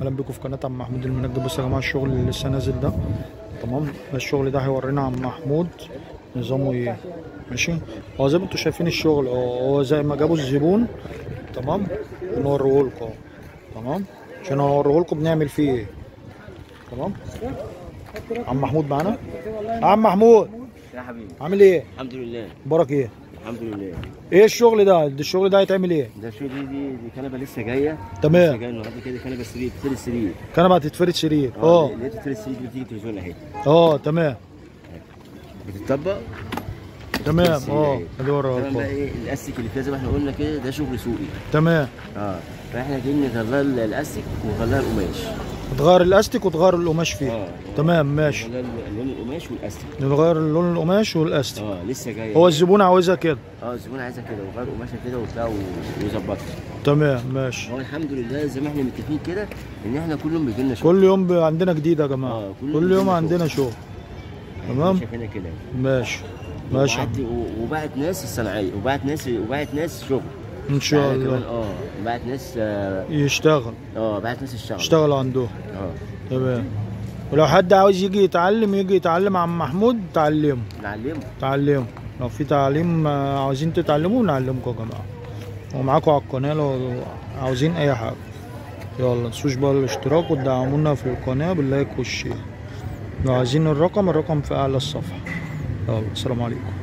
اهلا بكم في قناه عم محمود المنجد بصوا يا جماعه الشغل اللي لسه نازل ده تمام الشغل ده هيورينا عم محمود نظامه ايه ماشي هو زي ما انتوا شايفين الشغل اه هو زي ما جابوا الزبون تمام بنوريه لكم تمام عشان اوريه لكم بنعمل فيه ايه تمام عم محمود معانا عم محمود يا حبيبي عامل ايه الحمد لله اخبارك ايه الحمد لله ايه الشغل ده ده الشغل ده هيتعمل ايه ده شو دي دي, دي كنبه لسه جايه تمام. لسه جايه النهارده كده كنبه سرير بتفرد سرير كنبه هتتفرد سرير اه اللي بتفرد سرير دي بتيجي تلفزيون اهي اه تمام بتطبق تمام بتفرد اه سرير. ادي ورا طبعا بقى لكم. ايه الاستيك اللي فيها زي ما احنا قلنا كده ده شغل سوقي تمام اه فاحنا جايين نغير الاستيك ونغير القماش تغير الاستيك وتغير القماش فيه اه تمام ماشي نغير لون القماش والاستيك نغير لون القماش والاستيك اه لسه جايه هو الزبون عاوزها كده اه الزبون عايزها كده وغير قماشها كده وبتاع و- ويظبطها تمام ماشي هو الحمد لله زي ما احنا متفقين كده ان احنا كل يوم بيجي لنا شغل كل يوم ب- عندنا جديد يا جماعه آه، كل كل يوم يوم عندنا عندنا شغل تمام شايفينها كده ماشي ماشي وبعت وبعت ناس الصناعيه وبعت ناس وبعت ناس شغل ان شاء يعني كمان الله اه بعت ناس اه يشتغل آه، بعت ناس الشغل يشتغل عندهم اه تمام ولو حد عاوز يجي يتعلم يجي يتعلم عن محمود تعلمه نعلمه تعلمه لو في تعليم آه، عاوزين تتعلموه نعلمكم يا جماعه ومعاكم على القناه لو عاوزين اي حاجه يلا متنسوش بقى الاشتراك وتدعمونا في القناه باللايك والشير لو عايزين الرقم الرقم في اعلى الصفحه يلا السلام عليكم